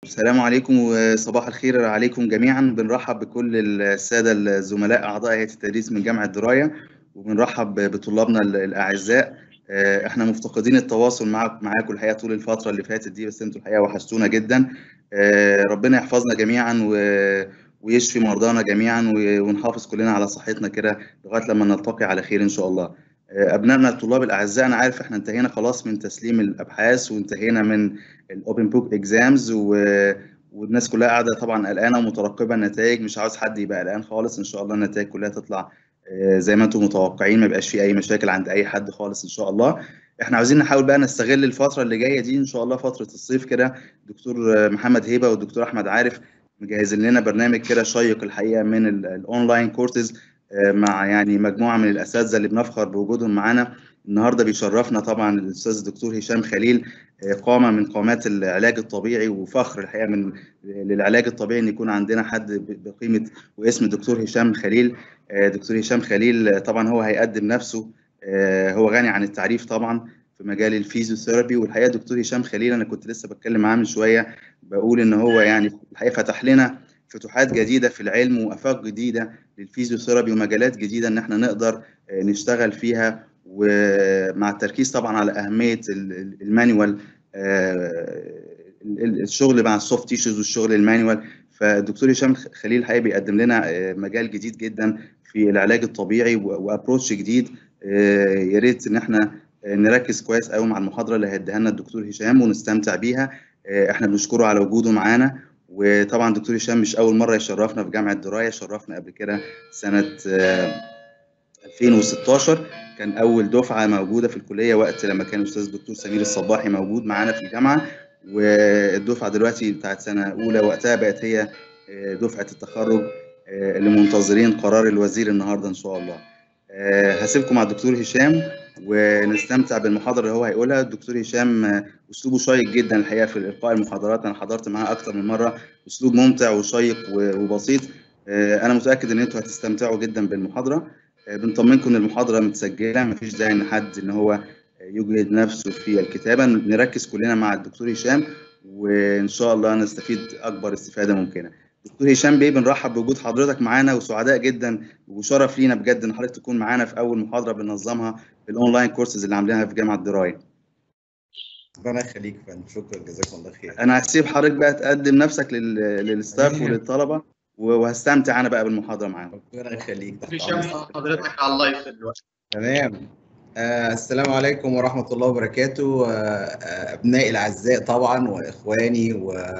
السلام عليكم وصباح الخير عليكم جميعا بنرحب بكل السادة الزملاء أعضاء هيئة التدريس من جامعة دراية وبنرحب بطلابنا الأعزاء احنا مفتقدين التواصل معاكم معاكم الحقيقة طول الفترة اللي فاتت دي بس انتوا الحقيقة وحشتونا جدا ربنا يحفظنا جميعا و ويشفي مرضانا جميعا ونحافظ كلنا على صحتنا كده لغايه لما نلتقي على خير ان شاء الله. ابنائنا الطلاب الاعزاء انا عارف احنا انتهينا خلاص من تسليم الابحاث وانتهينا من الاوبن بوك اكزامز و... والناس كلها قاعده طبعا قلقانه ومترقبه النتائج مش عاوز حد يبقى قلقان خالص ان شاء الله النتائج كلها تطلع زي ما انتم متوقعين ما يبقاش في اي مشاكل عند اي حد خالص ان شاء الله احنا عاوزين نحاول بقى نستغل الفتره اللي جايه دي ان شاء الله فتره الصيف كده دكتور محمد هيبه والدكتور احمد عارف مجهزين لنا برنامج كده شيق الحقيقه من الاونلاين كورسز مع يعني مجموعه من الاساتذه اللي بنفخر بوجودهم معانا النهارده بيشرفنا طبعا الاستاذ الدكتور هشام خليل قامه من قامات العلاج الطبيعي وفخر الحقيقه من للعلاج الطبيعي ان يكون عندنا حد بقيمه واسم الدكتور هشام خليل دكتور هشام خليل طبعا هو هيقدم نفسه هو غني عن التعريف طبعا في مجال الفيزيوثيرابي والحقيقه دكتور هشام خليل انا كنت لسه بتكلم معاه من شويه بقول ان هو يعني الحقيقه فتح لنا فتوحات جديده في العلم وافاق جديده للفيزيوثيرابي ومجالات جديده ان احنا نقدر نشتغل فيها ومع التركيز طبعا على اهميه المانيوال الشغل مع السوفت تيشوز والشغل المانيوال فالدكتور هشام خليل الحقيقه بيقدم لنا مجال جديد جدا في العلاج الطبيعي وابروتش جديد يا ريت ان احنا نركز كويس قوي مع المحاضره اللي هيديها لنا الدكتور هشام ونستمتع بيها احنا بنشكره على وجوده معانا وطبعا دكتور هشام مش اول مره يشرفنا في جامعه درايه شرفنا قبل كده سنه 2016 كان اول دفعه موجوده في الكليه وقت لما كان الاستاذ الدكتور سمير الصباحي موجود معانا في الجامعه والدفعه دلوقتي بتاعت سنه اولى وقتها بقت هي دفعه التخرج اللي منتظرين قرار الوزير النهارده ان شاء الله هسيبكم مع الدكتور هشام ونستمتع بالمحاضره اللي هو هيقولها الدكتور هشام اسلوبه شيق جدا الحقيقه في القاء المحاضرات انا حضرت معاه اكتر من مره اسلوب ممتع وشيق وبسيط انا متاكد ان انتوا هتستمتعوا جدا بالمحاضره بنطمنكم ان المحاضره متسجله مفيش داعي ان حد ان هو يجهد نفسه في الكتابه نركز كلنا مع الدكتور هشام وان شاء الله نستفيد اكبر استفاده ممكنه دكتور هشام بيه بنرحب بوجود حضرتك معانا وسعداء جدا وشرف لينا بجد ان حضرتك تكون معانا في اول محاضره بننظمها في الاونلاين كورسز اللي عاملينها في جامعه درايه ربنا يخليك يا فندم شكرا جزاكم الله خير انا هسيب حضرتك بقى تقدم نفسك للستاف وللطلبه وهستمتع انا بقى بالمحاضره معاهم ربنا يخليك هشام حضرتك على اللايف دلوقتي تمام آه السلام عليكم ورحمه الله وبركاته آه ابنائي الاعزاء طبعا واخواني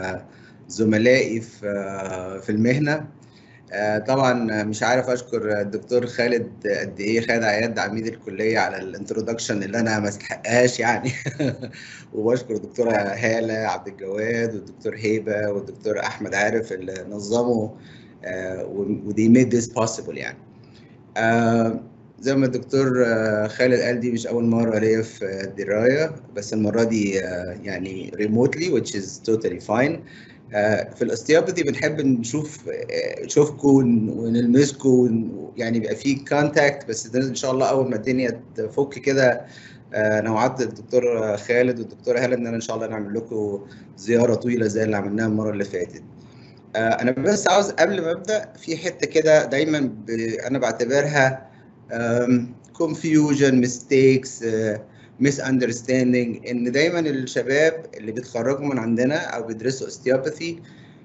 وزملائي في آه في المهنه آه طبعا مش عارف اشكر الدكتور خالد قد ايه خالد عياد عميد الكليه على الانترودكشن اللي انا ما استحقهاش يعني وبشكر الدكتوره هاله عبد الجواد والدكتور هيبه والدكتور احمد عارف اللي نظموا آه ودي ميد ذس بوسيبل يعني آه زي ما الدكتور خالد قال دي مش اول مره ليا في الدرايه بس المره دي يعني ريموتلي which is totally fine في الاستيابثي بنحب نشوف نشوفكم ونلمسكم يعني يبقى في كونتاكت بس ده ان شاء الله اول ما الدنيا تفك كده انا وعدت الدكتور خالد والدكتوره هاله ان انا ان شاء الله نعمل لكم زياره طويله زي اللي عملناها المره اللي فاتت انا بس عاوز قبل ما ابدا في حته كده دايما ب... انا بعتبرها confusion mistakes ميس اندرستاندينج ان دايما الشباب اللي بيتخرجوا من عندنا او بيدرسوا استياباثي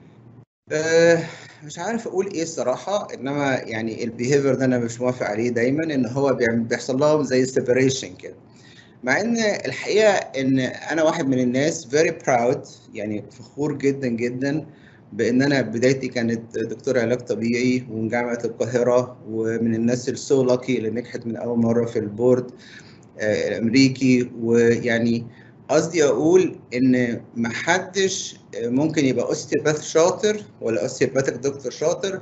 أه مش عارف اقول ايه الصراحه انما يعني البيهيفير ده انا مش موافق عليه دايما ان هو بيحصل لهم زي سيبريشن كده مع ان الحقيقه ان انا واحد من الناس فيري براود يعني فخور جدا جدا بان انا بدايتي كانت دكتور علاج طبيعي ومن جامعه القاهره ومن الناس السو لاكي اللي نجحت من اول مره في البورد الامريكي ويعني قصدي اقول ان ما حدش ممكن يبقى اوستيوباث شاطر ولا اوستيوباثيك دكتور شاطر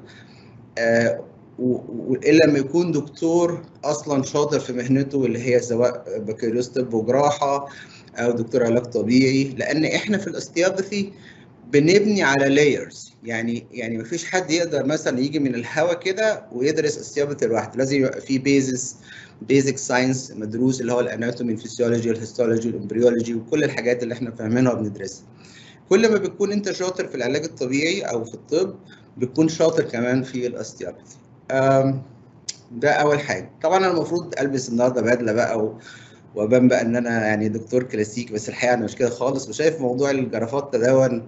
الا لما يكون دكتور اصلا شاطر في مهنته اللي هي سواء بكالوريوس طب وجراحه او دكتور علاج طبيعي لان احنا في الاستيابثي بنبني على لايرز يعني يعني ما فيش حد يقدر مثلا يجي من الهوا كده ويدرس استيابثي لوحده لازم يبقى في بيزس بيزك ساينس مدروس اللي هو الاناتومي الفسيولوجي الهيستولوجي الامبريولوجي وكل الحاجات اللي احنا فاهمينها وبندرسها كل ما بتكون انت شاطر في العلاج الطبيعي او في الطب بتكون شاطر كمان في الاستيابثي ده اول حاجه طبعا انا المفروض البس النهارده بدله بقى و... وابان بقى ان انا يعني دكتور كلاسيكي بس الحقيقه انا مش كده خالص وشايف موضوع الجرافات دون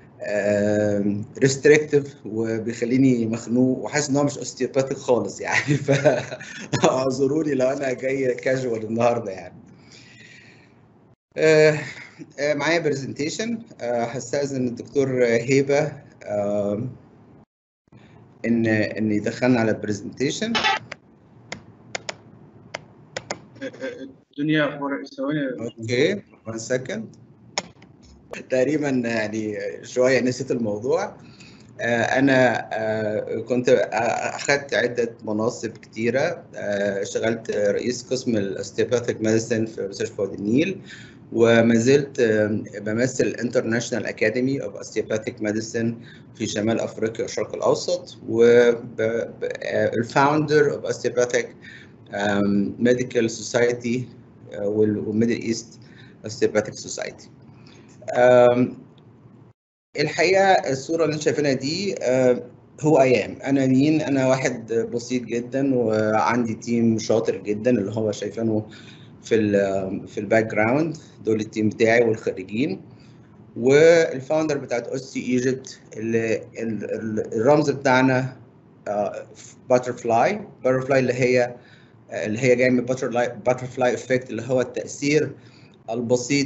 ريستريكتيف وبيخليني مخنوق وحاسس ان هو مش اوستيوباثيك خالص يعني فاعذروني لو انا جاي كاجوال النهارده يعني آه آه معايا برزنتيشن آه هستاذن الدكتور هيبه ان ان يدخلنا على البرزنتيشن الدنيا ثواني اوكي 1 سكند تقريبا يعني شويه نسيت الموضوع انا كنت اخذت عده مناصب كتيره اشتغلت رئيس قسم الاستيباثيك ميديسن في مستشفى وادي النيل وما زلت بمثل انترناشونال اكاديمي اوف استيباثيك ميديسن في شمال افريقيا والشرق الاوسط والفاوندر اوف استيباثيك ميديكال سوسايتي والميدل ايست استيباثيك سوسايتي الحقيقه الصوره اللي انتم شايفينها دي هو ايام انا مين انا واحد بسيط جدا وعندي تيم شاطر جدا اللي هو شايفينه في ال في الباك جراوند دول التيم بتاعي والخريجين والفاوندر بتاعت اوستي ايجيبت اللي الرمز بتاعنا باترفلاي باترفلاي اللي هي اللي هي جايه من باترفلاي افكت اللي هو التاثير البسيط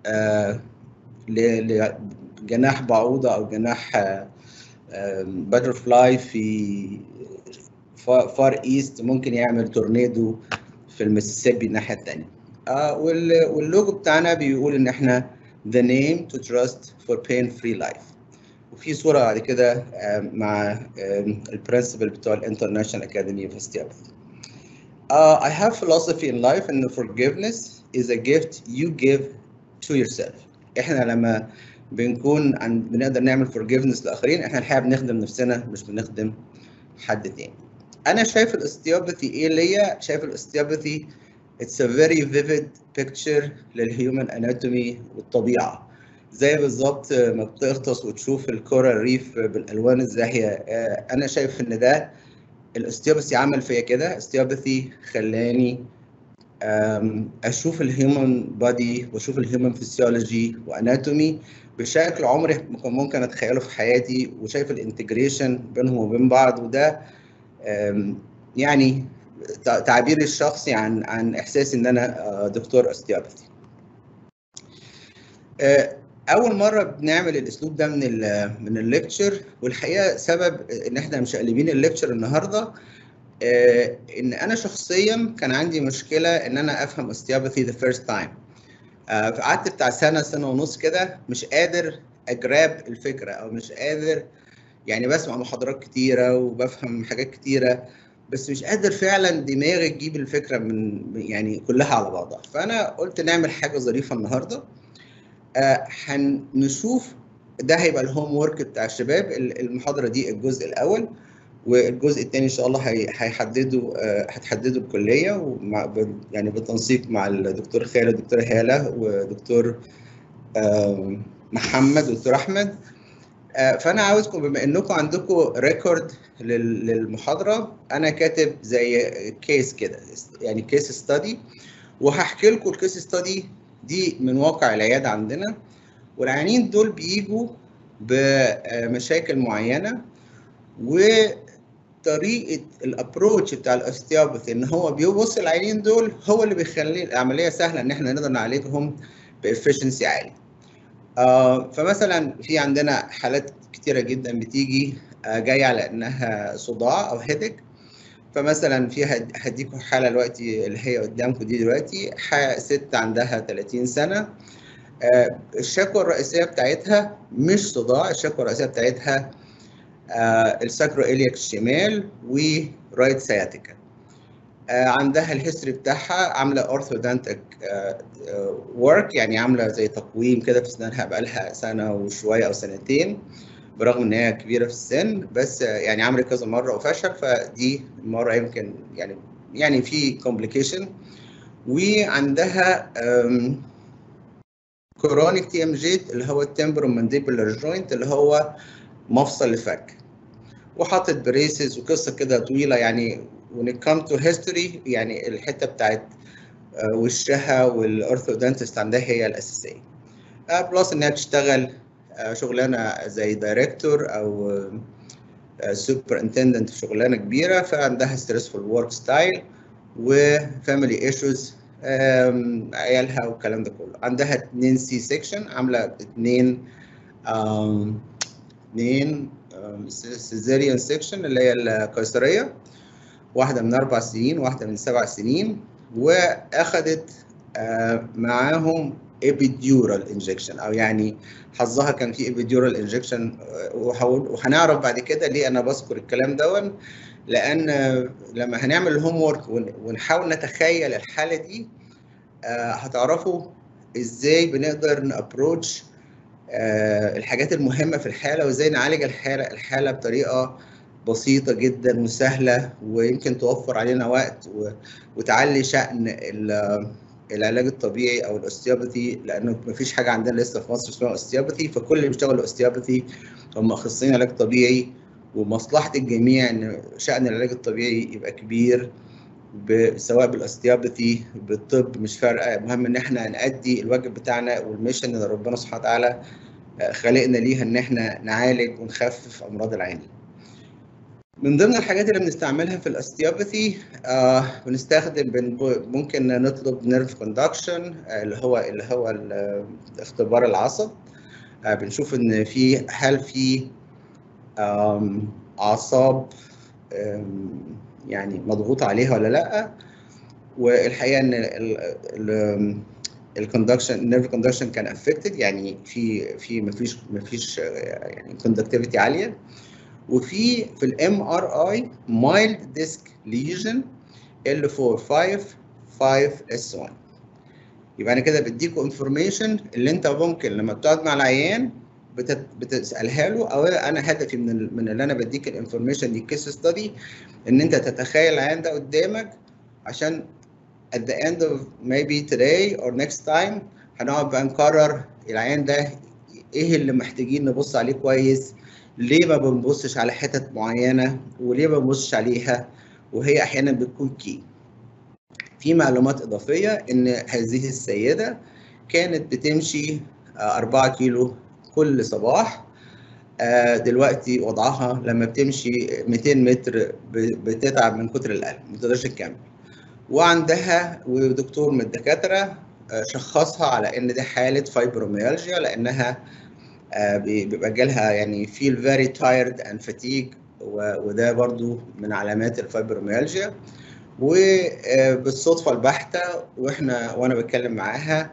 لجناح بعوضه او جناح باترفلاي في فار ايست ممكن يعمل تورنيدو في المسيسيبي الناحيه الثانيه واللوجو بتاعنا بيقول ان احنا the name to trust for pain free life وفي صوره بعد كده مع البرنسبل بتوع الانترناشونال اكاديمي اوف osteopathy Uh, I have philosophy in life and forgiveness is a gift you give to yourself. احنا لما بنكون عن بنقدر نعمل forgiveness للاخرين احنا الحقيقه بنخدم نفسنا مش بنخدم حد تاني. انا شايف الاستيوباثي ايه ليا؟ شايف الاستيوباثي it's a very vivid picture للهيومن اناتومي والطبيعه. زي بالظبط ما بتغطس وتشوف الكورال ريف بالالوان الزاهيه انا شايف ان ده الاستيوباثي عمل فيا كده استيوباثي خلاني اشوف الهيومن بادي واشوف الهيومن فيسيولوجي واناتومي بشكل عمري ممكن اتخيله في حياتي وشايف الانتجريشن بينهم وبين بعض وده يعني تعبيري الشخصي عن عن احساسي ان انا دكتور استيوباثي اول مره بنعمل الاسلوب ده من ال من الليكتشر والحقيقه سبب ان احنا مشقلبين الليكتشر النهارده ان انا شخصيا كان عندي مشكله ان انا افهم استياباثي ذا فيرست تايم فقعدت بتاع سنه سنه ونص كده مش قادر اجراب الفكره او مش قادر يعني بسمع محاضرات كتيره وبفهم حاجات كتيره بس مش قادر فعلا دماغي تجيب الفكره من يعني كلها على بعضها فانا قلت نعمل حاجه ظريفه النهارده هنشوف آه ده هيبقى الهوم ورك بتاع الشباب المحاضره دي الجزء الاول والجزء الثاني ان شاء الله هيحددوا آه هتحددوا الكليه ومع يعني بالتنسيق مع الدكتور خالد والدكتوره هاله ودكتور آه محمد ودكتور احمد فانا عاوزكم بما انكم عندكم ريكورد للمحاضره انا كاتب زي كيس كده يعني كيس ستادي وهحكي لكم الكيس ستادي دي من واقع العياده عندنا والعيانين دول بيجوا بمشاكل معينه وطريقه الابروتش بتاع الاستيابثي ان هو بيبص العيانين دول هو اللي بيخلي العمليه سهله ان احنا نقدر نعالجهم بافشنسي عالي. آه فمثلا في عندنا حالات كتيره جدا بتيجي آه جايه على انها صداع او هيدك فمثلا في هديكم حاله دلوقتي اللي هي قدامكم دي دلوقتي ست عندها 30 سنه آه الشكوى الرئيسيه بتاعتها مش صداع الشكوى الرئيسيه بتاعتها آه الساكرو الياك الشمال ورايت سياتيكا آه عندها الهيستوري بتاعها عامله اورثودانتك ورك يعني عامله زي تقويم كده في اسنانها بقالها سنه وشويه او سنتين برغم ان هي كبيره في السن بس يعني عملت كذا مره وفشل فدي مره يمكن يعني يعني في كومبليكيشن وعندها كرونيك تي ام جي اللي هو التمبرومانديبولار جوينت اللي هو مفصل الفك وحاطط بريسز وقصه كده طويله يعني when it come to history يعني الحته بتاعت وشها والاورثودنتست عندها هي الاساسيه بلس انها بتشتغل شغلانه زي دايركتور او سوبر انتندنت في شغلانه كبيره فعندها ستريسفول ورك ستايل وفاميلي ايشوز عيالها والكلام ده كله عندها اتنين سي سيكشن عامله اتنين اتنين سيزيريان سيكشن اللي هي القيصريه واحده من اربع سنين واحده من سبع سنين واخدت معاهم ابيديورال انجكشن او يعني حظها كان في ابيديورال انجكشن وهنعرف بعد كده ليه انا بذكر الكلام دون لان لما هنعمل الهوم ورك ونحاول نتخيل الحاله دي هتعرفوا ازاي بنقدر نابروتش الحاجات المهمه في الحاله وازاي نعالج الحاله الحاله بطريقه بسيطه جدا وسهله ويمكن توفر علينا وقت وتعلي شان العلاج الطبيعي او الاوستيوباثي لانه مفيش حاجه عندنا لسه في مصر اسمها اوستيوباثي فكل اللي بيشتغلوا اوستيوباثي هم اخصائيين علاج طبيعي ومصلحه الجميع ان شان العلاج الطبيعي يبقى كبير سواء بالاوستيوباثي بالطب مش فارقه المهم ان احنا نأدي الواجب بتاعنا والميشن اللي ربنا سبحانه وتعالى خلقنا ليها ان احنا نعالج ونخفف امراض العين. من ضمن الحاجات اللي بنستعملها في الاستيوباثي آه بنستخدم ممكن نطلب نيرف كوندكشن آه اللي هو اللي هو اختبار العصب آه بنشوف ان في هل في اعصاب يعني مضغوط عليها ولا لا والحقيقه ان الكوندكشن النيرف كوندكشن كان افكتد يعني في في مفيش مفيش يعني كوندكتيفيتي عاليه وفي في الام ار اي مايلد ديسك ليجن ال 4 5 5 اس 1 يبقى انا كده بديكوا انفورميشن اللي انت ممكن لما بتقعد مع العيان بتت... بتسالها له او انا هدفي من ال... من اللي انا بديك الانفورميشن دي كيس ستادي ان انت تتخيل العيان ده قدامك عشان at the end of maybe today or next time هنقعد بقى نكرر العيان ده ايه اللي محتاجين نبص عليه كويس ليه ما بنبصش على حتت معينه وليه ما بنبصش عليها وهي احيانا بتكون كي في معلومات اضافيه ان هذه السيده كانت بتمشي 4 كيلو كل صباح دلوقتي وضعها لما بتمشي 200 متر بتتعب من كتر الالم ما تقدرش تكمل وعندها ودكتور من الدكاتره شخصها على ان دي حاله فايبروميالجيا لانها بيبقى جالها يعني feel very tired and fatigue وده برضو من علامات الفايبروميالجيا وبالصدفة البحتة واحنا وانا بتكلم معاها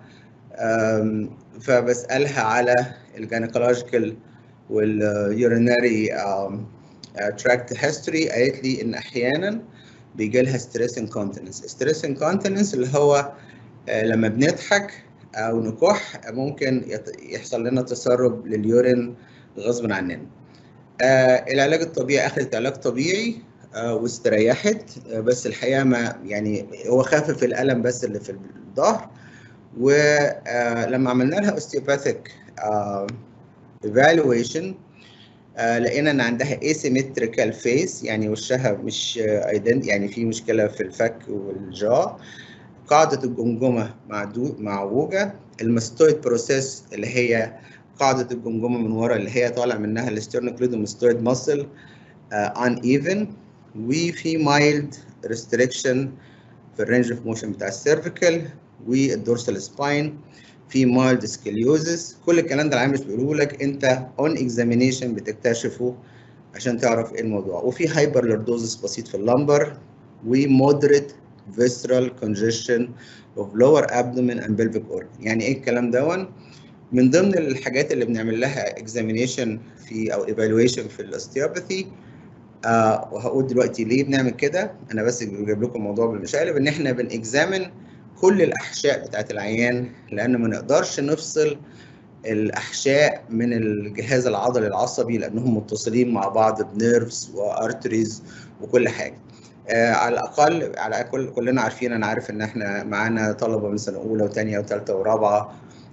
فبسألها على الجينيكولوجيكال واليوريناري تراكت هيستوري قالت لي ان احيانا بيجي لها ستريس انكونتيننس ستريس انكونتيننس اللي هو لما بنضحك او نكح ممكن يحصل لنا تسرب لليورين غصب عننا آه العلاج الطبيعي اخذت علاج طبيعي آه واستريحت آه بس الحقيقه ما يعني هو خفف الالم بس اللي في الظهر ولما عملنا لها اوستيوباثيك ايفالويشن لقينا ان عندها asymmetrical face يعني وشها مش ايدنت يعني في مشكله في الفك والجا قاعدة الجمجمة معوجة المستويد بروسيس اللي هي قاعدة الجمجمة من ورا اللي هي طالع منها الاسترنوكليدومستويد ماسل ان ايفن وفي مايلد ريستريكشن في الرينج اوف موشن بتاع السيرفيكال والدورسال سباين في مايلد سكليوزس كل الكلام ده العيان مش بيقوله لك انت اون اكزامينيشن بتكتشفه عشان تعرف ايه الموضوع وفي هايبر لوردوزس بسيط في اللمبر ومودريت visceral congestion of lower abdomen and pelvic organ يعني ايه الكلام دون من ضمن الحاجات اللي بنعمل لها examination في او evaluation في الاستيوباثي آه وهقول دلوقتي ليه بنعمل كده انا بس بجيب لكم الموضوع بالمشقلب ان احنا بنكزامن كل الاحشاء بتاعت العيان لان ما نقدرش نفصل الاحشاء من الجهاز العضلي العصبي لانهم متصلين مع بعض بنيرفز وارتريز وكل حاجه آه على الاقل على كل كلنا عارفين انا عارف ان احنا معانا طلبه من سنه اولى وثانيه وثالثه ورابعه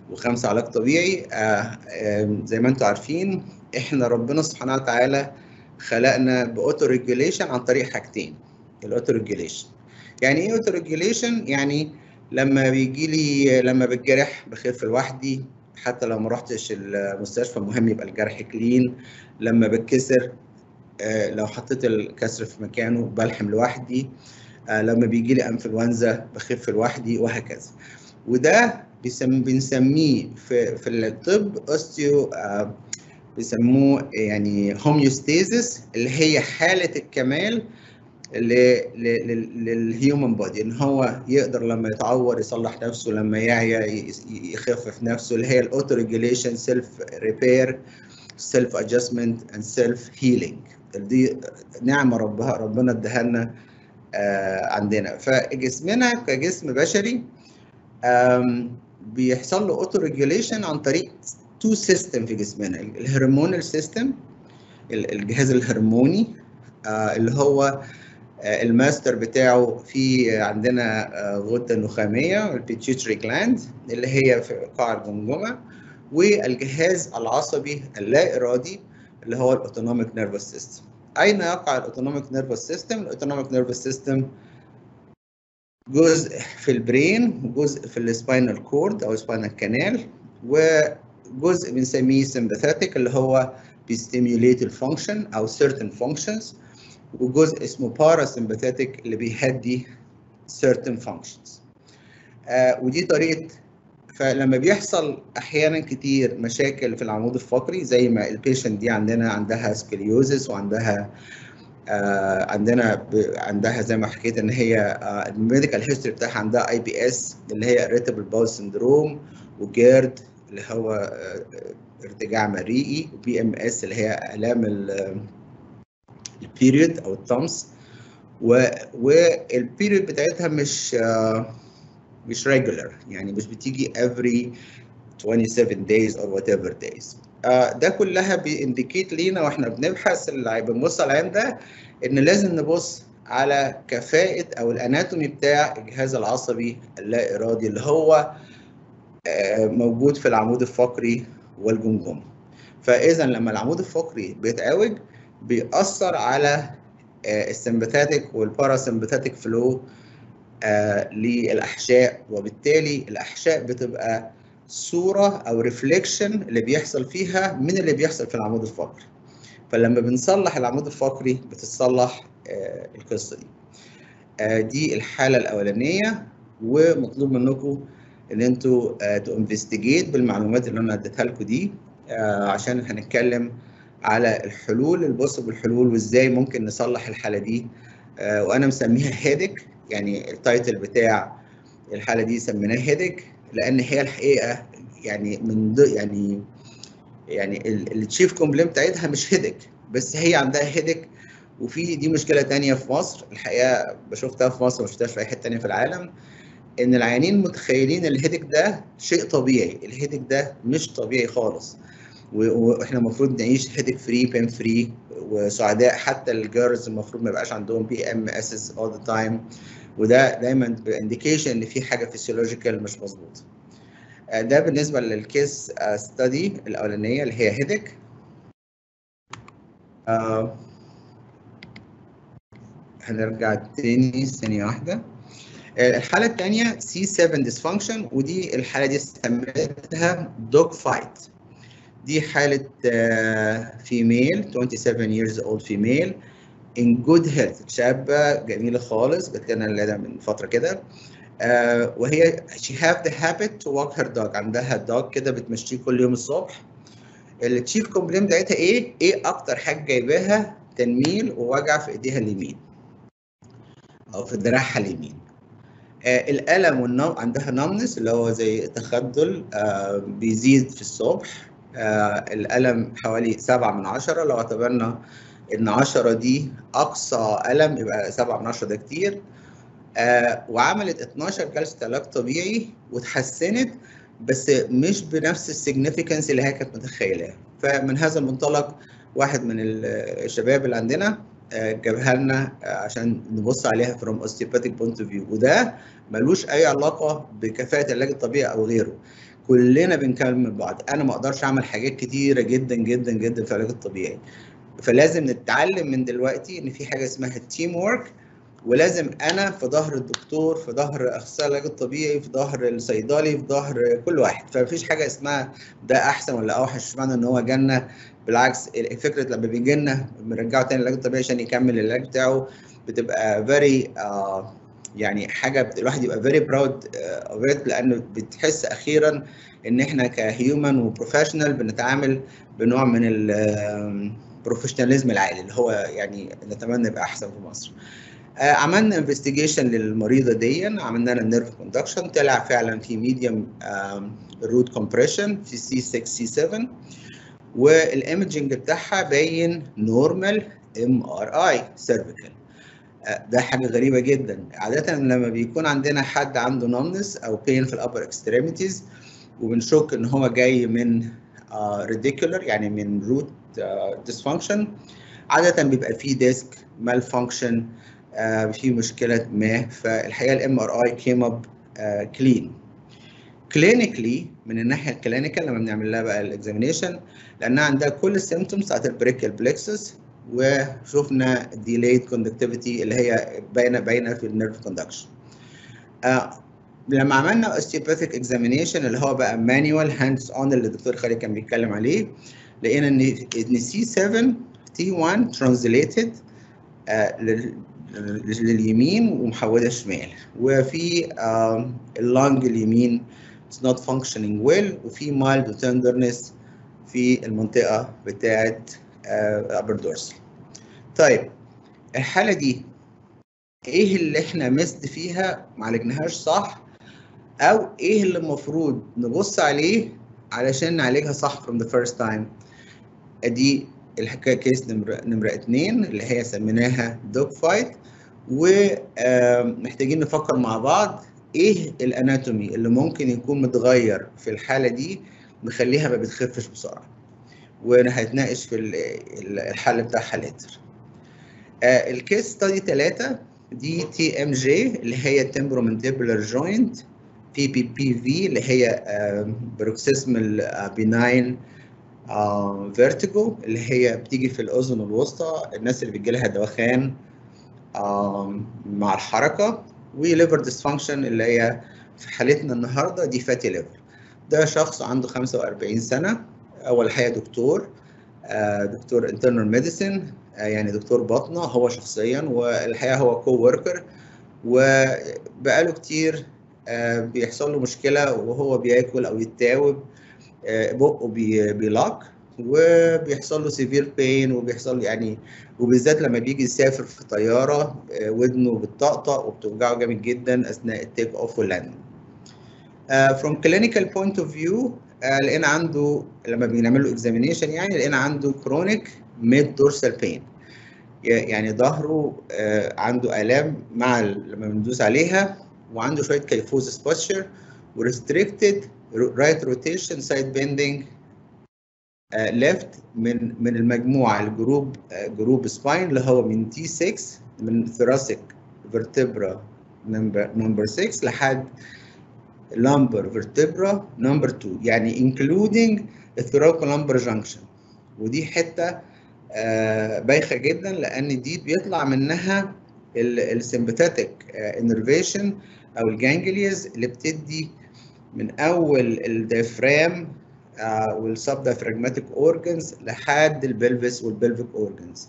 وخمسه علاج طبيعي زي ما انتم عارفين احنا ربنا سبحانه وتعالى خلقنا باوتو ريجوليشن عن طريق حاجتين الاوتو ريجوليشن يعني ايه اوتو ريجوليشن يعني لما بيجي لي لما بتجرح بخف لوحدي حتى لو ما رحتش المستشفى مهم يبقى الجرح كلين لما بتكسر لو حطيت الكسر في مكانه بلحم لوحدي لما بيجي لي انفلونزا بخف لوحدي وهكذا وده بنسميه في في الطب اوستيو بيسموه يعني هوميوستيزس اللي هي حاله الكمال للهيومن بودي ان هو يقدر لما يتعور يصلح نفسه لما يعيا يخفف نفسه اللي هي الاوتو ريجوليشن سيلف ريبير سيلف ادجستمنت اند سيلف هيلينج دي نعمه ربها ربنا اداها لنا عندنا فجسمنا كجسم بشري بيحصل له اوتو ريجوليشن عن طريق تو سيستم في جسمنا الهرمونال سيستم الجهاز الهرموني اللي هو الماستر بتاعه في عندنا غده نخاميه البيتيوتري جلاند اللي هي في قاع الجمجمه والجهاز العصبي اللا ارادي اللي هو الاوتونوميك نيرفس سيستم اين يقع الاوتونوميك نيرفس سيستم الاوتونوميك نيرفس سيستم جزء في البرين وجزء في السباينال كورد او سباينال كانال وجزء بنسميه سمباثيتك اللي هو بيستيميوليت الفانكشن او certain functions وجزء اسمه باراسمباثيتك اللي بيهدي certain functions آه ودي طريقه فلما بيحصل احيانا كتير مشاكل في العمود الفقري زي ما البيشنت دي عندنا عندها سكليوزس وعندها آه عندنا ب... عندها زي ما حكيت ان هي آه الميديكال هيستوري بتاعها عندها اي بي اس اللي هي اريتابل باول سندروم وجيرد اللي هو آه ارتجاع مريئي وبي ام اس اللي هي الام البيريود او الطمس والبيريود بتاعتها مش مش regular يعني مش بتيجي every 27 days or whatever days ده كلها بينديكيت لينا واحنا بنبحث اللي بنبص على العين ده ان لازم نبص على كفاءة او الاناتومي بتاع الجهاز العصبي اللا ارادي اللي هو موجود في العمود الفقري والجمجمة فاذا لما العمود الفقري بيتعوج بيأثر على السمباثيتك والباراسمباثيتك فلو للاحشاء وبالتالي الاحشاء بتبقى صوره او ريفليكشن اللي بيحصل فيها من اللي بيحصل في العمود الفقري فلما بنصلح العمود الفقري بتتصلح القصه دي دي الحاله الاولانيه ومطلوب منكم ان انتوا تنفستيجيت بالمعلومات اللي انا اديتها لكم دي عشان هنتكلم على الحلول البوسيبل الحلول وازاي ممكن نصلح الحاله دي وانا مسميها هيدك يعني التايتل بتاع الحاله دي سميناه هيدك لان هي الحقيقه يعني من يعني يعني التشيف كومبلين بتاعتها مش هيدك بس هي عندها هيدك وفي دي مشكله تانية في مصر الحقيقه بشوفتها في مصر ما شفتهاش في اي حته تانية في العالم ان العيانين متخيلين الهيدك ده شيء طبيعي الهيدك ده مش طبيعي خالص واحنا المفروض نعيش هيدك فري بين فري وسعداء حتى الجيرلز المفروض ما يبقاش عندهم بي ام اس اس اول ذا تايم وده دايما انديكيشن ان في حاجه فيسيولوجيكال مش مظبوطه ده بالنسبه للكيس ستادي الاولانيه اللي هي هيدك آه هنرجع تاني ثانيه واحده الحاله الثانيه سي 7 ديسفانكشن ودي الحاله دي سميتها دوج فايت دي حالة فيميل 27 years old female in good health شابة جميلة خالص جت لنا الولادة من فترة كده آه وهي she have the habit to walk her dog عندها dog كده بتمشيه كل يوم الصبح التشيف كومبلين بتاعتها ايه؟ ايه أكتر حاجة جايباها تنميل ووجع في ايديها اليمين أو في دراعها اليمين آه الألم والنوم عندها نمنس اللي هو زي تخدل آه بيزيد في الصبح آه الألم حوالي سبعة من عشرة لو اعتبرنا إن عشرة دي أقصى ألم يبقى سبعة من عشرة ده كتير آه وعملت 12 جلسة علاج طبيعي وتحسنت بس مش بنفس السيجنيفيكانس اللي هي كانت متخيلاه فمن هذا المنطلق واحد من الشباب اللي عندنا آه جابها لنا عشان نبص عليها from osteopathic point of view وده ملوش أي علاقة بكفاءة العلاج الطبيعي أو غيره كلنا بنكمل بعض انا ما اقدرش اعمل حاجات كتيره جدا جدا جدا في العلاج الطبيعي فلازم نتعلم من دلوقتي ان في حاجه اسمها التيم وورك ولازم انا في ظهر الدكتور في ظهر اخصائي العلاج الطبيعي في ظهر الصيدلي في ظهر كل واحد فمفيش حاجه اسمها ده احسن ولا اوحش مش معنى ان هو جالنا بالعكس فكره لما بيجي لنا بنرجعه تاني العلاج الطبيعي عشان يكمل العلاج بتاعه بتبقى فيري uh, يعني حاجه الواحد يبقى فيري براود اوف ات لانه بتحس اخيرا ان احنا كهيومن وبروفيشنال بنتعامل بنوع من البروفيشناليزم العالي اللي هو يعني نتمنى يبقى احسن في مصر. آه عملنا انفستيجيشن للمريضه دي عملنا لها نيرف كوندكشن طلع فعلا في ميديوم روت كومبريشن في سي 6 سي 7 والايمجنج بتاعها باين نورمال ام ار اي سيرفيكال ده حاجه غريبه جدا عاده لما بيكون عندنا حد عنده نمنس او بين في الابر اكستريميتيز وبنشك ان هو جاي من ريديكولر uh, يعني من روت ديسفانكشن uh, عاده بيبقى فيه ديسك مال فانكشن في مشكله ما فالحقيقه الام ار اي كيم اب كلين كلينيكلي من الناحيه الكلينيكال لما بنعمل لها بقى الاكزامينيشن لانها عندها كل السيمتومز بتاعت البريكال بلكسس وشفنا delayed conductivity اللي هي باينه باينه في النيرف كوندكشن. آه لما عملنا osteopathic examination اللي هو بقى manual hands on اللي الدكتور خالد كان بيتكلم عليه لقينا ان ان سي 7 تي 1 translated آه لليمين ومحوله شمال وفي آه اللانج اليمين it's not functioning well وفي mild tenderness في المنطقه بتاعت ابر دورسال طيب الحاله دي ايه اللي احنا مست فيها ما عالجناهاش صح او ايه اللي المفروض نبص عليه علشان نعالجها صح from the first time ادي الحكايه كيس نمره نمره اتنين اللي هي سميناها دوج فايت ومحتاجين نفكر مع بعض ايه الاناتومي اللي ممكن يكون متغير في الحاله دي مخليها ما بتخفش بسرعه وهنتناقش في الحل بتاعها لاتر. آه الكيس ستادي 3 دي تي ام جي اللي هي تمبرومنتيبولار جوينت بي بي بي في اللي هي آه بروكسيسمال بيناين آه فيرتيجو اللي هي بتيجي في الاذن الوسطى الناس اللي بيجي لها دوخان مع الحركه وليفر ديسفانكشن اللي هي في حالتنا النهارده دي فاتي ليفر ده شخص عنده 45 سنه اول حاجه دكتور دكتور انترنال ميديسن يعني دكتور باطنه هو شخصيا والحقيقه هو كو وركر وبقاله كتير بيحصل له مشكله وهو بياكل او يتاوب بقه بيلاك وبيحصل له سيفير بين وبيحصل يعني وبالذات لما بيجي يسافر في طياره ودنه بتطقطق وبتوجعه جامد جدا اثناء التيك اوف واللاندنج. from clinical point of view لقينا عنده لما بنعمل له اكزامينيشن يعني لقينا عنده كرونيك ميد دورسال بين يعني ظهره عنده الام مع لما بندوس عليها وعنده شويه كيفوزس بوستشر وريستريكتد رايت روتيشن سايد بيندنج ليفت من من المجموعه الجروب جروب سباين اللي هو من تي 6 من ثوراسيك فيرتبرا نمبر نمبر 6 لحد lumbar vertebra number 2 يعني including thoracolumbar junction ودي حته آه بايخه جدا لان دي بيطلع منها السمباتيك انرفيشن او الجانجليز اللي بتدي من اول الديافرام آه والسب ديافراجماتيك اورجنز لحد البلفس والبلفيك اورجنز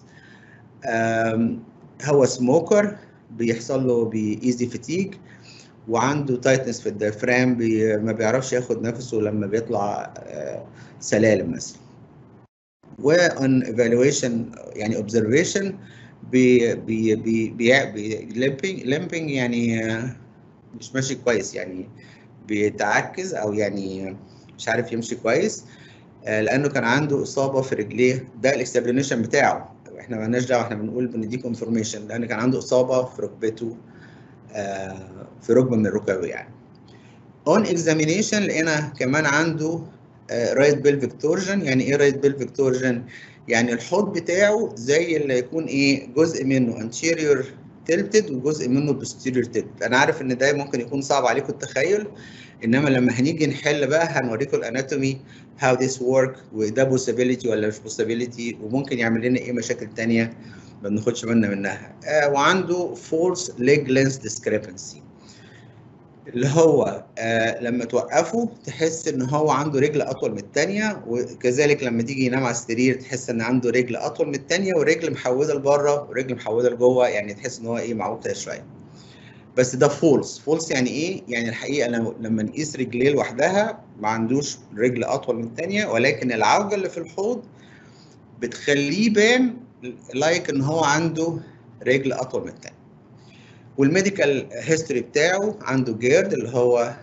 هو سموكر بيحصل له بايزي فتيج وعنده تايتنس في الديافرام بي ما بيعرفش ياخد نفسه لما بيطلع سلالم مثلا وان ايفالويشن يعني اوبزرفيشن بي بي بي بي ليمبينج ليمبينج يعني مش ماشي كويس يعني بيتعكز او يعني مش عارف يمشي كويس لانه كان عنده اصابه في رجليه ده الاكسبلانيشن بتاعه احنا مالناش دعوه احنا بنقول بنديك انفورميشن لان كان عنده اصابه في ركبته في ركبه من الركب يعني. اون اكزامينيشن لقينا كمان عنده رايت بيلفيك تورجن يعني ايه رايت بيلفيك تورجن؟ يعني الحوض بتاعه زي اللي يكون ايه جزء منه anterior تلتد وجزء منه بوستيريور تلت انا عارف ان ده ممكن يكون صعب عليكم التخيل انما لما هنيجي نحل بقى هنوريكم الاناتومي how this work وده possibility ولا مش possibility وممكن يعمل لنا ايه مشاكل تانية ما بناخدش بالنا منها آه وعنده false leg length discrepancy اللي هو آه لما توقفه تحس ان هو عنده رجل اطول من الثانيه وكذلك لما تيجي ينام على السرير تحس ان عنده رجل اطول من الثانيه ورجل محوده لبره ورجل محوده لجوه يعني تحس ان هو ايه معوج شويه بس ده فولس فولس يعني ايه يعني الحقيقه لما نقيس رجليه لوحدها ما عندوش رجل اطول من الثانيه ولكن العوجه اللي في الحوض بتخليه بان لايك ان هو عنده رجل اطول من الثانيه والميديكال هيستوري بتاعه عنده جيرد اللي هو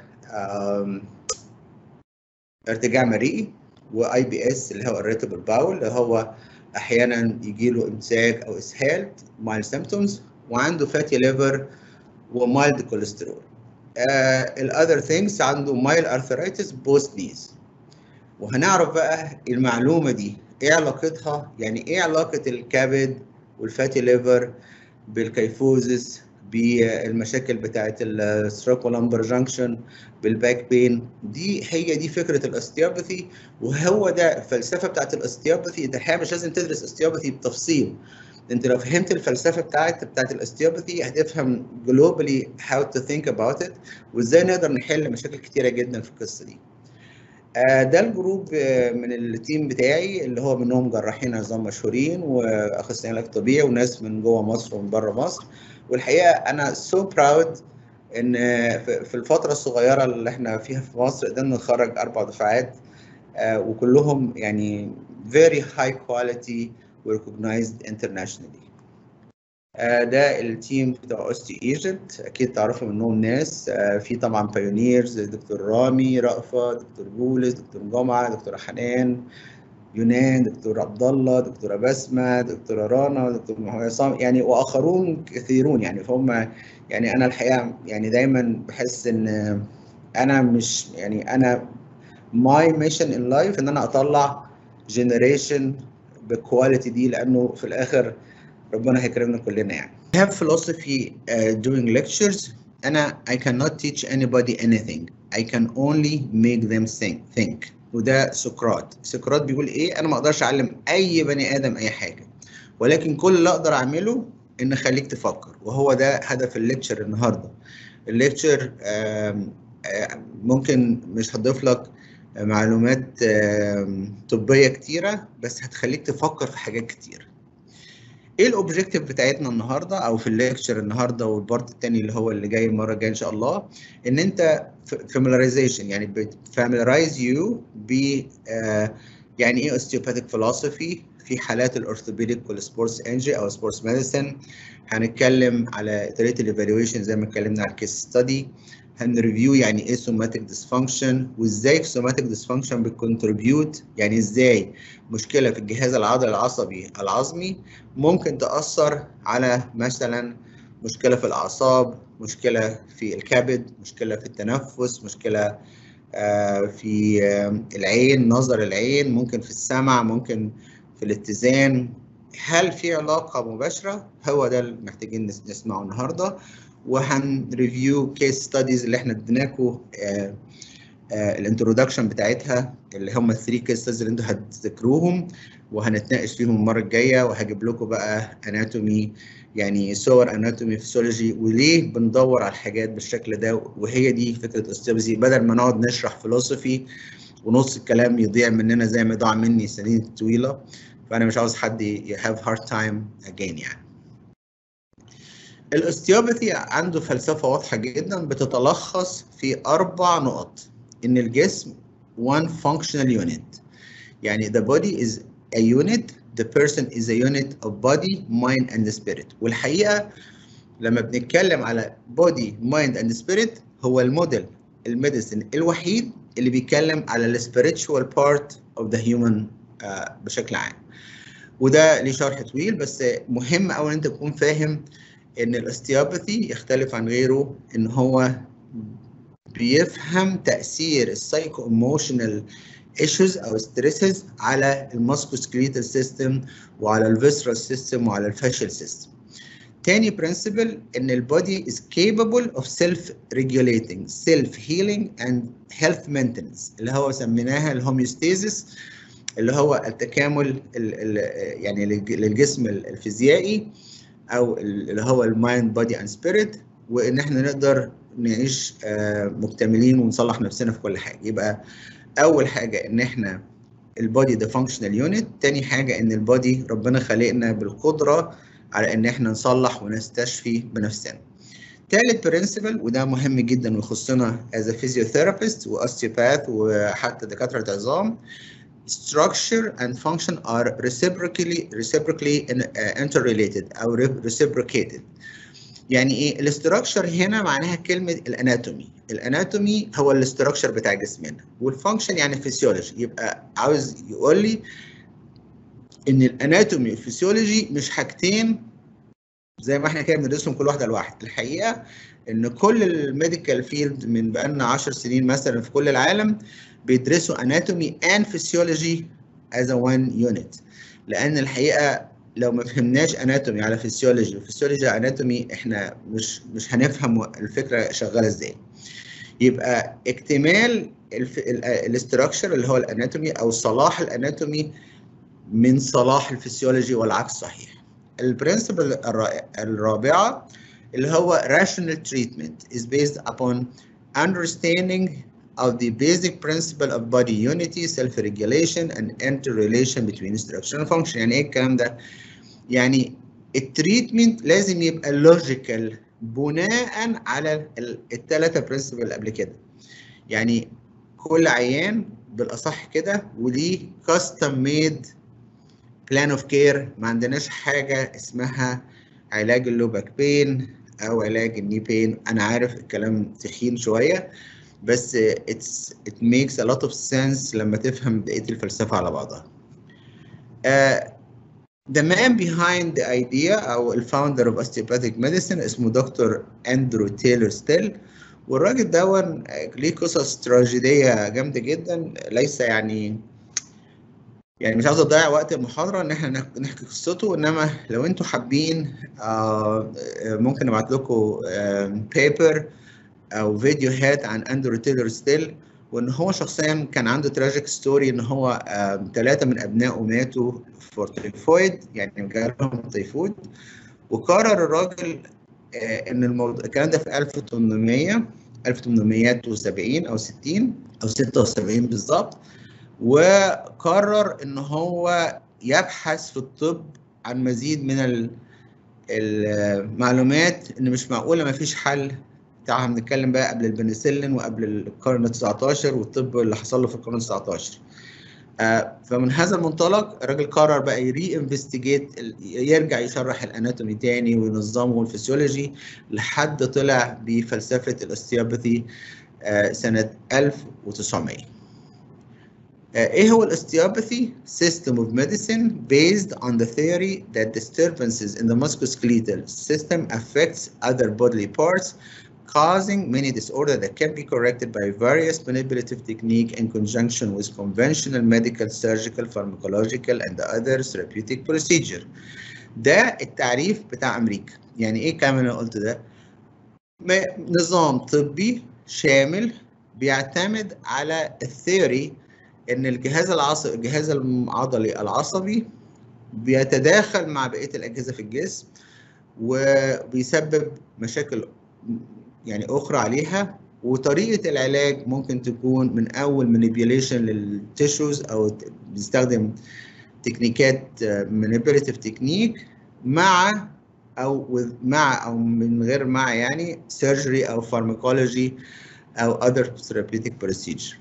ارتجاع مريئي واي بي اس اللي هو الريتبل باول اللي هو احيانا يجي له امساك او اسهال مايل سيمبتومز وعنده فاتي ليفر ومايلد كوليسترول الاذر ثينجز عنده مايل ارثرايتس بوست نيز وهنعرف بقى المعلومه دي ايه علاقتها يعني ايه علاقه الكبد والفاتي ليفر بالكيفوزس بالمشاكل بتاعه الستروكولامبر جانكشن بالباك بين دي هي دي فكره الاستيوباثي وهو ده الفلسفه بتاعت الاستيوباثي ده الحقيقه مش لازم تدرس استيوباثي بتفصيل انت لو فهمت الفلسفه بتاعت بتاعت الاستيوباثي هتفهم جلوبالي هاو تو ثينك اباوت ات وازاي نقدر نحل مشاكل كتيره جدا في القصه دي ده الجروب من التيم بتاعي اللي هو منهم جراحين عظام مشهورين واخصائيين علاج طبيعي وناس من جوه مصر ومن بره مصر والحقيقه انا سو so براود ان في الفتره الصغيره اللي احنا فيها في مصر قدرنا نخرج اربع دفعات وكلهم يعني very high quality recognized internationally. ده التيم بتاع اوستي ايجنت اكيد تعرفوا منهم ناس في طبعا بايونيرز دكتور رامي رأفة دكتور بولس دكتور جمعه دكتور حنان يونان دكتور عبد الله دكتوره بسمه دكتوره رنا دكتور عصام يعني واخرون كثيرون يعني فهم يعني انا الحقيقه يعني دايما بحس ان انا مش يعني انا ماي ميشن ان لايف ان انا اطلع جنريشن بالكواليتي دي لانه في الاخر ربنا هيكرمنا كلنا يعني. I have philosophy uh, doing lectures أنا I cannot teach anybody anything I can only make them think think وده سقراط سقراط بيقول ايه انا ما اقدرش اعلم اي بني ادم اي حاجه ولكن كل اللي اقدر اعمله ان اخليك تفكر وهو ده هدف الليكتشر النهارده الليكتشر ممكن مش هضيف لك معلومات طبيه كتيره بس هتخليك تفكر في حاجات كتير ايه الاوبجيكتيف بتاعتنا النهارده او في الليكتشر النهارده والبارت الثاني اللي هو اللي جاي المره الجايه ان شاء الله ان انت فاميلارايزيشن يعني بتفاميلارايز يو ب يعني ايه اوستيوباثيك فيلوسفي في حالات الاورثوبيديك والسبورتس انجي او سبورتس ميديسن هنتكلم على طريقه الايفالويشن زي ما اتكلمنا على الكيس ستادي هنريفيو يعني ايه سوماتيك ديسفانكشن وازاي في سوماتيك ديسفانكشن بتكونتريبيوت يعني ازاي مشكله في الجهاز العضلي العصبي العظمي ممكن تاثر على مثلا مشكله في الاعصاب مشكله في الكبد مشكله في التنفس مشكله في العين نظر العين ممكن في السمع ممكن في الاتزان هل في علاقه مباشره هو ده اللي محتاجين نسمعه النهارده وهنريفيو كيس ستاديز اللي احنا اديناكم الانترودكشن بتاعتها اللي هم الثري كيس ستاديز اللي انتوا هتذاكروهم وهنتناقش فيهم المره الجايه وهجيب لكم بقى اناتومي يعني صور اناتومي فيسيولوجي وليه بندور على الحاجات بالشكل ده وهي دي فكره استيوبزي بدل ما نقعد نشرح فيلوسفي ونص الكلام يضيع مننا زي ما ضاع مني سنين طويله فانا مش عاوز حد يهاف هارد تايم اجين يعني الاستيوباثي عنده فلسفه واضحه جدا بتتلخص في اربع نقط ان الجسم one functional unit يعني the body is a unit the person is a unit of body mind and spirit والحقيقه لما بنتكلم على body mind and spirit هو الموديل الميديسن الوحيد اللي بيتكلم على السبيريتشوال بارت اوف ذا هيومن بشكل عام وده ليه شرح طويل بس مهم قوي ان انت تكون فاهم ان الاستيوباثي يختلف عن غيره ان هو بيفهم تاثير السايكو ايموشنال ايشوز او ستريسز على الماسكوسكليتال سيستم وعلى الفيسرال سيستم وعلى الفاشل سيستم تاني برنسبل ان البودي is capable of self regulating self healing and health maintenance اللي هو سميناها الهوميوستيزيس اللي هو التكامل ال ال يعني للجسم الفيزيائي او اللي هو المايند بودي اند سبيريت وان احنا نقدر نعيش مكتملين ونصلح نفسنا في كل حاجه يبقى اول حاجه ان احنا البودي ده فانكشنال يونت تاني حاجه ان البودي ربنا خلقنا بالقدره على ان احنا نصلح ونستشفي بنفسنا تالت برنسبل وده مهم جدا ويخصنا as a physiotherapist واوستيوباث وحتى دكاتره عظام structure and function are reciprocally reciprocally interrelated او reciprocated يعني ايه الاستراكشر هنا معناها كلمه الاناتومي الاناتومي هو الاستراكشر بتاع جسمنا والفانكشن يعني فيسيولوجي يبقى عاوز يقول لي ان الاناتومي والفسيولوجي مش حاجتين زي ما احنا كده بندرسهم كل واحده لوحده الحقيقه ان كل الميديكال فيلد من بقالنا 10 سنين مثلا في كل العالم بيدرسوا اناتومي اند فسيولوجي از ا وان يونت لان الحقيقه لو ما فهمناش اناتومي على فسيولوجي وفسيولوجي على اناتومي احنا مش مش هنفهم الفكره شغاله ازاي يبقى اكتمال الاستراكشر اللي هو الاناتومي او صلاح الاناتومي من صلاح الفسيولوجي والعكس صحيح البرنسبل الرابعه اللي هو rational treatment is based upon understanding of the basic principle of body unity, self-regulation, and interrelation between structure and function. يعني ايه الكلام ده؟ يعني التريتمنت لازم يبقى لوجيكال بناء على الثلاثه برنسبل اللي قبل كده. يعني كل عيان بالاصح كده وليه كاستم ميد بلان اوف كير ما عندناش حاجه اسمها علاج اللوباك بين او علاج الني بين انا عارف الكلام تخين شويه بس it's it makes a lot of sense لما تفهم بقيه الفلسفه على بعضها. Uh, the man behind the idea او الفاوندر of osteopathic medicine اسمه دكتور اندرو تايلور ستيل والراجل دون ليه قصص تراجيديه جامده جدا ليس يعني يعني مش عاوز اضيع وقت المحاضره ان احنا نحكي قصته انما لو انتوا حابين آه ممكن ابعت لكم بيبر او فيديوهات عن اندرو تيلر ستيل وان هو شخصيا كان عنده تراجيك ستوري ان هو ثلاثه من ابنائه ماتوا فور تيفويد يعني جالهم تيفود وقرر الراجل آه ان الموضوع الكلام ده في 1800 1870 او 60 او 76 بالظبط وقرر ان هو يبحث في الطب عن مزيد من المعلومات ان مش معقوله ما فيش حل تعال هنتكلم بقى قبل البنسلين وقبل القرن ال 19 والطب اللي حصل له في القرن ال 19 آه فمن هذا المنطلق الراجل قرر بقى يري انفستيجيت يرجع يشرح الاناتومي تاني وينظمه والفسيولوجي لحد طلع بفلسفه الاستيوباثي آه سنه 1900 ايه هو الاستيوباثي؟ System of medicine based on the theory that disturbances in the musculoskeletal system affects other bodily parts causing many disorders that can be corrected by various manipulative technique in conjunction with conventional medical, surgical, pharmacological and other therapeutic procedure. ده التعريف بتاع امريكا. يعني ايه الكلام اللي انا قلته ده؟ نظام طبي شامل بيعتمد على الثيوري ان الجهاز العصبي الجهاز العضلي العصبي بيتداخل مع بقيه الاجهزه في الجسم وبيسبب مشاكل يعني اخرى عليها وطريقه العلاج ممكن تكون من اول مانيبيوليشن للتيشوز او بيستخدم تكنيكات مانيبيوليتيف تكنيك مع او مع او من غير مع يعني سيرجري او فارماكولوجي او other therapeutic procedure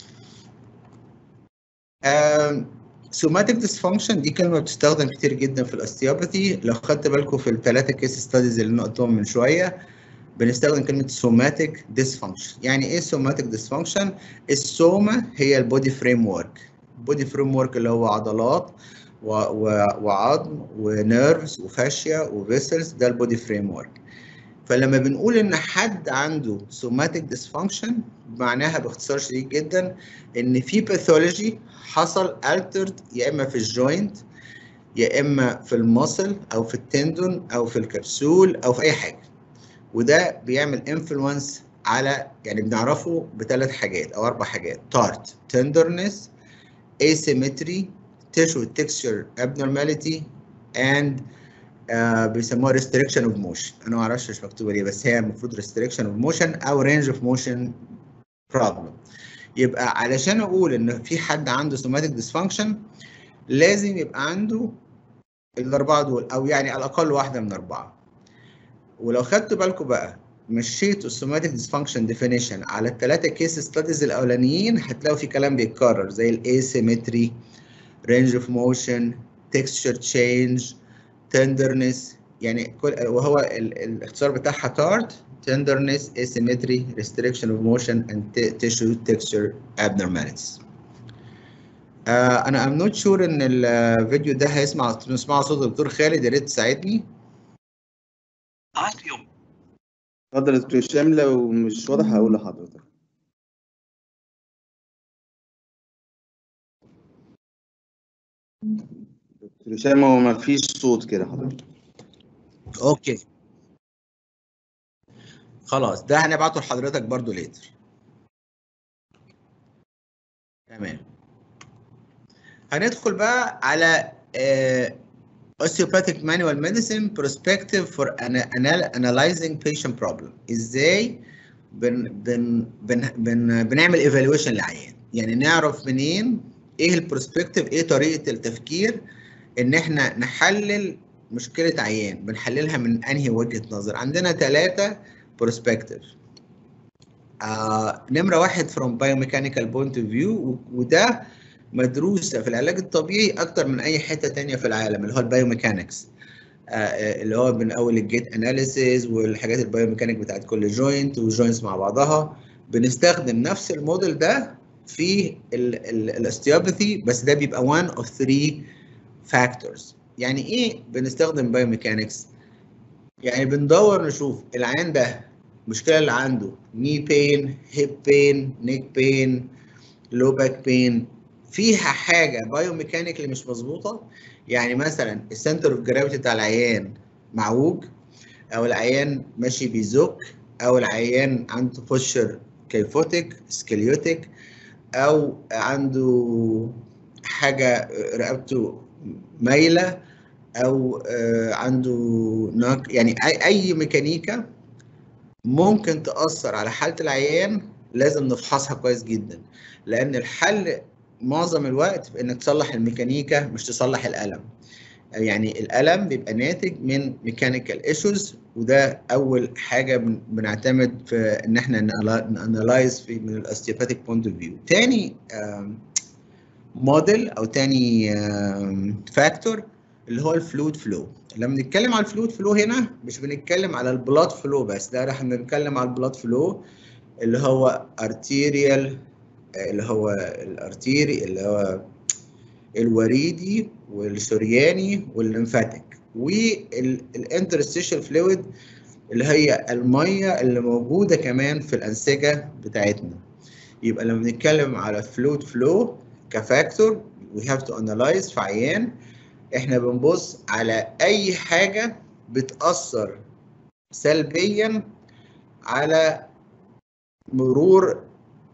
سوماتيك ديسفانكشن دي كلمه بتستخدم كتير جدا في الاستيوباثي لو خدت بالكم في الثلاثه كيس ستاديز اللي انا قلتهم من شويه بنستخدم كلمه سوماتيك ديسفانكشن يعني ايه سوماتيك ديسفانكشن السوما هي البودي فريم ورك البودي فريم ورك اللي هو عضلات و... و... وعظم ونيرفز وفاشيا وفيسلز ده البودي فريم ورك فلما بنقول ان حد عنده سوماتيك ديسفانكشن معناها باختصار شديد جدا ان في باثولوجي حصل altered يا اما في الجوينت يا اما في المصل او في التندون او في الكبسول او في اي حاجه وده بيعمل انفلونس على يعني بنعرفه بثلاث حاجات او اربع حاجات تارت تندرنس asymmetry tissue texture abnormality and uh, بيسموها restriction of motion انا ما اعرفش مش مكتوبه ليه بس هي المفروض restriction of motion او range of motion problem يبقى علشان اقول ان في حد عنده somatic dysfunction لازم يبقى عنده الاربعه دول او يعني على الاقل واحده من اربعه ولو خدتوا بالكم بقى مشيتوا السوماتيك ديسفانكشن ديفينيشن على الثلاثه كيس ستاديز الاولانيين هتلاقوا في كلام بيتكرر زي الاسيمتري رينج اوف موشن تكستشر تشينج تندرنس يعني كل وهو ال... الاختصار بتاعها تارت tenderness asymmetry restriction of motion and tissue texture abnormalities uh, انا I'm not sure ان الفيديو ده هيسمع نسمع صوت الدكتور خالد يا ريت تساعدني اتفضل يا دكتور هشام لو مش واضح هقول لحضرتك دكتور هشام هو ما فيش صوت كده حضرتك اوكي خلاص ده هنبعته لحضرتك برضو ليتر تمام هندخل بقى على uh, osteopathic manual medicine perspective for anal analyzing patient problem ازاي بن بن بن بن بنعمل evaluation للعيان يعني نعرف منين ايه البرسبكتيف ايه طريقه التفكير ان احنا نحلل مشكله عيان بنحللها من انهي وجهه نظر عندنا ثلاثه برسبكتيف آه نمره واحد from biomechanical point of view وده مدروسه في العلاج الطبيعي اكتر من اي حته تانية في العالم اللي هو البايوميكانكس آه اللي هو من اول الجيت اناليسيز والحاجات البايوميكانيك بتاعت كل جوينت والجوينتس مع بعضها بنستخدم نفس الموديل ده في الاستيوباثي بس ده بيبقى one of three factors يعني ايه بنستخدم بايوميكانكس يعني بندور نشوف العيان ده المشكله اللي عنده ني بين هيب بين نيك بين لو باك بين فيها حاجه بايوميكانيكلي مش مظبوطه يعني مثلا السنتر اوف جرافيتي بتاع العيان معوج او العيان ماشي بيزك او العيان عنده بوشر كيفوتيك سكليوتيك او عنده حاجه رقبته مايله او عنده ناك يعني اي اي ميكانيكا ممكن تاثر على حاله العيان لازم نفحصها كويس جدا لان الحل معظم الوقت في انك تصلح الميكانيكا مش تصلح الالم يعني الالم بيبقى ناتج من ميكانيكال ايشوز وده اول حاجه بنعتمد في ان احنا نانلايز في من الاستيوباثيك بوينت اوف فيو تاني موديل او تاني فاكتور اللي هو الفلويد فلو لما بنتكلم على الفلويد فلو هنا مش بنتكلم على البلاد فلو بس ده احنا بنتكلم على البلاد فلو اللي هو ارتيريال اللي هو الارتيري اللي هو الوريدي والشرياني والليمفاتيك والانترستيشال فلويد اللي هي الميه اللي موجوده كمان في الانسجه بتاعتنا يبقى لما بنتكلم على فلويد فلو كفاكتور وي هاف تو انالايز في عيان احنا بنبص على اي حاجه بتاثر سلبيا على مرور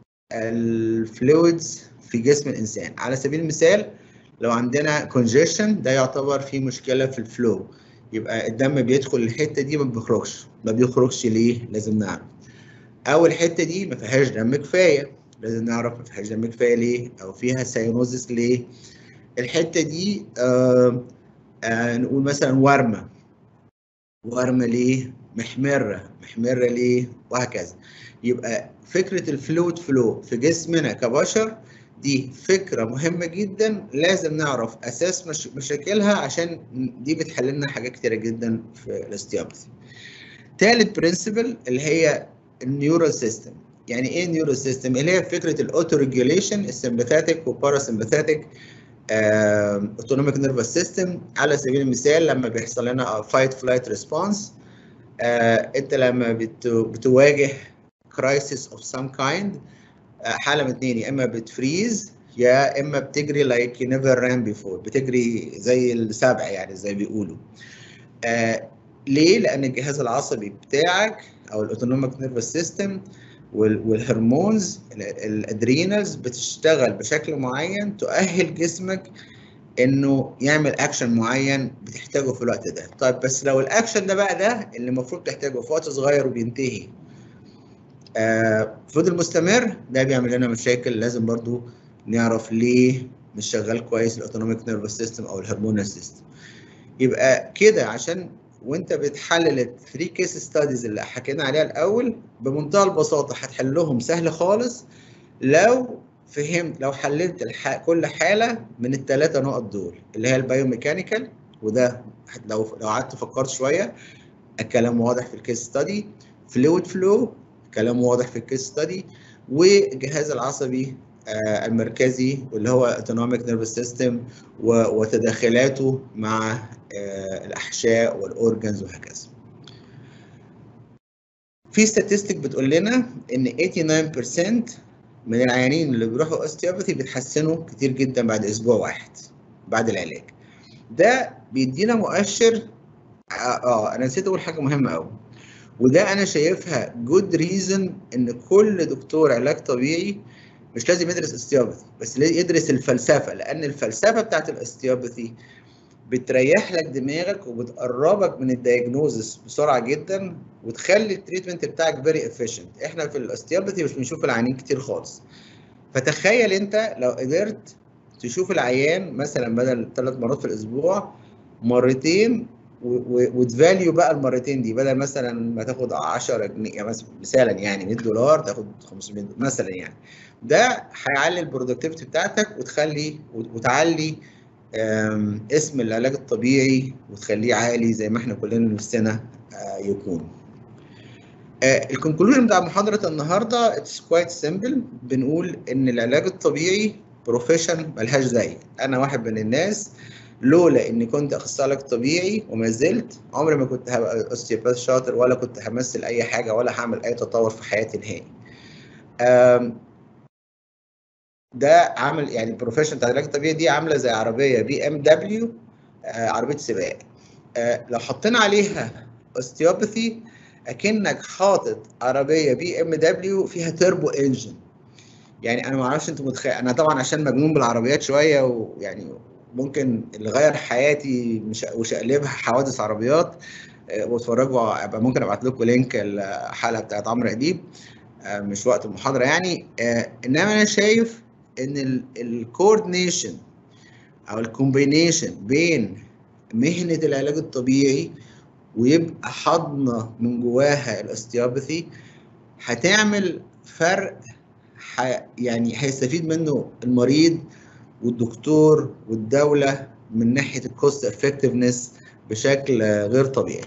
الفلويدز في جسم الانسان على سبيل المثال لو عندنا كونجيشن ده يعتبر فيه مشكله في الفلو يبقى الدم بيدخل الحته دي ما بيخرجش ما بيخرجش ليه لازم نعرف او الحته دي ما فيهاش دم كفايه لازم نعرف ما فيهاش دم كفايه ليه او فيها ساينوزس ليه الحته دي آه آه نقول مثلا ورمه ورمه ليه محمره محمره ليه وهكذا يبقى فكره الفلويد فلو في جسمنا كبشر دي فكره مهمه جدا لازم نعرف اساس مش مشاكلها عشان دي بتحل لنا حاجات كتيره جدا في الاستيابثي ثالث برنسبل اللي هي النيورال سيستم يعني ايه نيورال سيستم اللي هي فكره الاوتو ريجوليشن السمباثيك والباراسمباثيك اوتونوميك نيرفس سيستم على سبيل المثال لما بيحصل لنا فايت فلايت ريسبونس انت لما بتواجه كرايسيس اوف سام كايند حاله من اثنين يا اما بتفريز يا اما بتجري لايك يو نيفر ران بيفور بتجري زي السبع يعني زي بيقولوا آه ليه لان الجهاز العصبي بتاعك او الاوتونوميك نيرفس سيستم والهرمونز الادرينالز بتشتغل بشكل معين تؤهل جسمك انه يعمل اكشن معين بتحتاجه في الوقت ده طيب بس لو الاكشن ده بقى ده اللي المفروض تحتاجه في وقت صغير وبينتهي آه فضل مستمر ده بيعمل لنا مشاكل لازم برضو نعرف ليه مش شغال كويس الاوتونوميك نيرفس سيستم او الهرمونال سيستم يبقى كده عشان وانت بتحلل الثري كيس ستاديز اللي حكينا عليها الاول بمنتهى البساطه هتحلهم سهل خالص لو فهمت لو حللت الح... كل حاله من الثلاثه نقط دول اللي هي البايوميكانيكال وده لو لو قعدت فكرت شويه الكلام واضح في الكيس ستادي فلويد فلو كلام واضح في الكيس ستادي والجهاز العصبي آه المركزي واللي هو اوتونوميك نيرفس سيستم وتداخلاته مع آه الاحشاء والاورجنز وهكذا. في ستاتستيك بتقول لنا ان 89% من العيانين اللي بيروحوا اوستيوباثي بيتحسنوا كتير جدا بعد اسبوع واحد بعد العلاج. ده بيدينا مؤشر اه, آه انا نسيت اقول حاجه مهمه قوي. وده انا شايفها جود ريزن ان كل دكتور علاج طبيعي مش لازم يدرس استيوباثي بس يدرس الفلسفه لان الفلسفه بتاعت الاستيوباثي بتريح لك دماغك وبتقربك من الدايجنوزس بسرعه جدا وتخلي التريتمنت بتاعك فيري افيشنت احنا في الاستيوباثي مش بنشوف العيانين كتير خالص فتخيل انت لو قدرت تشوف العيان مثلا بدل ثلاث مرات في الاسبوع مرتين وتفاليو بقى المرتين دي بدل مثلا ما تاخد 10 جنيه يعني مثلا يعني 100 دولار تاخد 500 مثلا يعني ده هيعلي البرودكتيفيتي بتاعتك وتخلي وتعلي اسم العلاج الطبيعي وتخليه عالي زي ما احنا كلنا نفسنا يكون. الكونكلوجن بتاع محاضره النهارده اتس كويت سيمبل بنقول ان العلاج الطبيعي بروفيشن ملهاش زي انا واحد من الناس لولا اني كنت اخصائي علاج طبيعي وما زلت عمري ما كنت هبقى اوستيوباث شاطر ولا كنت همثل اي حاجه ولا هعمل اي تطور في حياتي نهائي. ده عامل يعني البروفيشن بتاع العلاج الطبيعي دي عامله زي عربيه بي ام دبليو عربيه سباق. آه لو حطينا عليها اوستيوباثي اكنك حاطط عربيه بي ام دبليو فيها تربو انجن. يعني انا ما اعرفش انتوا متخيل انا طبعا عشان مجنون بالعربيات شويه ويعني ممكن اللي غير حياتي مش وشقلبها حوادث عربيات واتفرجوا ابقى ممكن ابعت لكم لينك الحلقه بتاعت عمرو اديب مش وقت المحاضره يعني انما انا شايف ان الكوردينيشن او الكومبينيشن بين مهنه العلاج الطبيعي ويبقى حضنه من جواها الاستيوباثي هتعمل فرق يعني هيستفيد منه المريض والدكتور والدوله من ناحيه الكوست افكتفنس بشكل غير طبيعي.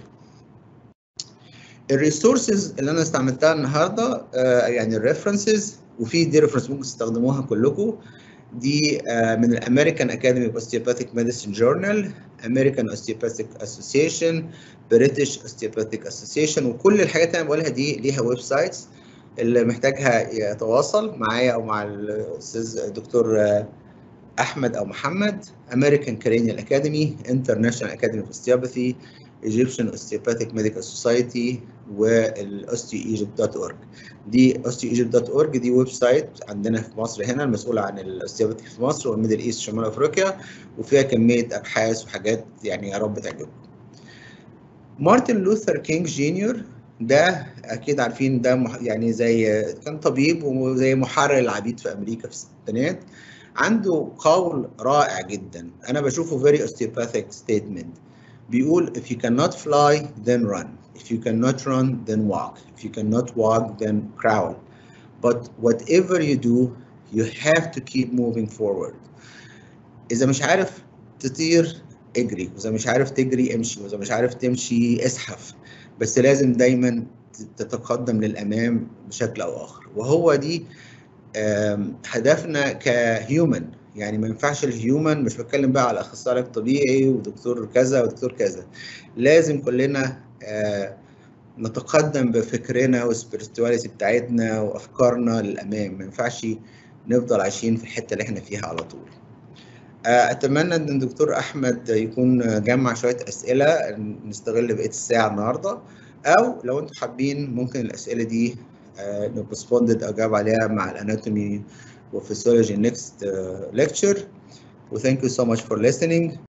الريسورسز اللي انا استعملتها النهارده آه يعني الريفرنسز وفي دي ريفرنس ممكن تستخدموها كلكم دي آه من الامريكان اكاديمي اوف اوستيوباثيك ميديسين جورنال امريكان اوستيوباثيك اسوسيشن بريتش اوستيوباثيك اسوسيشن وكل الحاجات اللي انا بقولها دي ليها ويب سايتس اللي محتاجها يتواصل معايا او مع الاستاذ الدكتور آه احمد او محمد امريكان كارينيال اكاديمي انترناشونال اكاديمي اوف اوستيوباثي ايجيبشن اوستيوباثيك ميديكال سوسايتي والاوستيويجيبت.org دي اوستيويجيبت.org دي ويب سايت عندنا في مصر هنا المسؤوله عن الاوستيوباثي في مصر والميدل ايست شمال افريقيا وفيها كميه ابحاث وحاجات يعني يا رب تعجبكم مارتن لوثر كينج جونيور ده اكيد عارفين ده يعني زي كان طبيب وزي محرر العبيد في امريكا في الستينات عنده قول رائع جدا انا بشوفه very osteopathic statement بيقول if you cannot fly then run if you cannot run then walk if you cannot walk then crawl but whatever you do you have to keep moving forward اذا مش عارف تطير اجري واذا مش عارف تجري امشي واذا مش عارف تمشي اسحف بس لازم دايما تتقدم للامام بشكل او اخر وهو دي هدفنا كهيومن يعني ما ينفعش الهيومن مش بتكلم بقى على اخصائي علاج طبيعي ودكتور كذا ودكتور كذا لازم كلنا نتقدم بفكرنا والسبيريتواليتي بتاعتنا وافكارنا للامام ما ينفعش نفضل عايشين في الحته اللي احنا فيها على طول اتمنى ان الدكتور احمد يكون جمع شويه اسئله نستغل بقيه الساعه النهارده او لو انتم حابين ممكن الاسئله دي نبوسبوندد اجاوب عليها مع الاناتومي وفسيولوجي next uh, lecture. Well, thank you so much for listening.